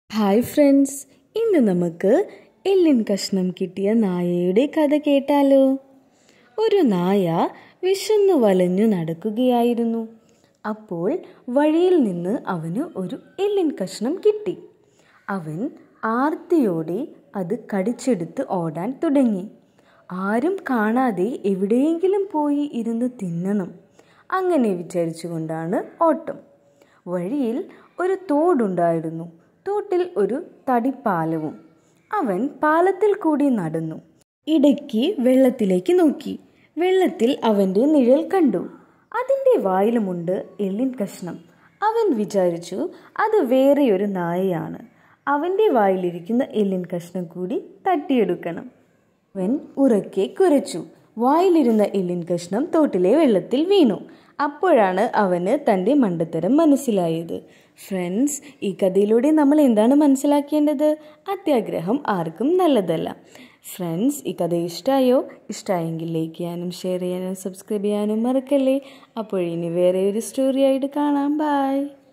hi friends ഇന്ന് നമുക്ക് എല്ലിൻ കഷ്ണം കിട്ടിയ നായയുടെ കഥ കേട്ടാലോ ഒരു നായ വിശന്നു വലഞ്ഞു നടക്കുകയായിരുന്നു അപ്പോൾ വഴിയിൽ നിന്ന് അവന് ഒരു എല്ലിൻ കഷ്ണം കിട്ടി അവൻ ആർത്തിയോടെ അത് കടിച്ചെടുത്ത് ഓടാൻ തുടങ്ങി ആരും കാണാതെ എവിടെയെങ്കിലും പോയി ഇരുന്ന് തിന്നണം അങ്ങനെ വിചാരിച്ചുകൊണ്ടാണ് ഓട്ടം വഴിയിൽ ഒരു തോടുണ്ടായിരുന്നു തോട്ടിൽ ഒരു തടിപ്പാലവും അവൻ പാലത്തിൽ കൂടി നടന്നു ഇടയ്ക്ക് വെള്ളത്തിലേക്ക് നോക്കി വെള്ളത്തിൽ അവൻ്റെ നിഴൽ കണ്ടു അതിൻ്റെ വായിലുമുണ്ട് എല്ലിൻ കഷ്ണം അവൻ വിചാരിച്ചു അത് വേറെയൊരു നായയാണ് അവൻ്റെ വായിലിരിക്കുന്ന എല്ലിൻ കഷ്ണം കൂടി തട്ടിയെടുക്കണം അവൻ ഉറക്കെ കുരച്ചു വായിലിരുന്ന എല്ലിൻ കഷ്ണം തോട്ടിലെ വെള്ളത്തിൽ വീണു അപ്പോഴാണ് അവന് തൻ്റെ മണ്ടത്തരം മനസ്സിലായത് ഫ്രണ്ട്സ് ഈ കഥയിലൂടെ നമ്മൾ എന്താണ് മനസ്സിലാക്കേണ്ടത് അത്യാഗ്രഹം ആർക്കും നല്ലതല്ല ഫ്രണ്ട്സ് ഈ കഥ ഇഷ്ടമായോ ഇഷ്ടമായെങ്കിൽ ലൈക്ക് ചെയ്യാനും ഷെയർ ചെയ്യാനും സബ്സ്ക്രൈബ് ചെയ്യാനും മറക്കല്ലേ അപ്പോൾ ഇനി വേറെ ഒരു സ്റ്റോറി ആയിട്ട് കാണാം ബായ്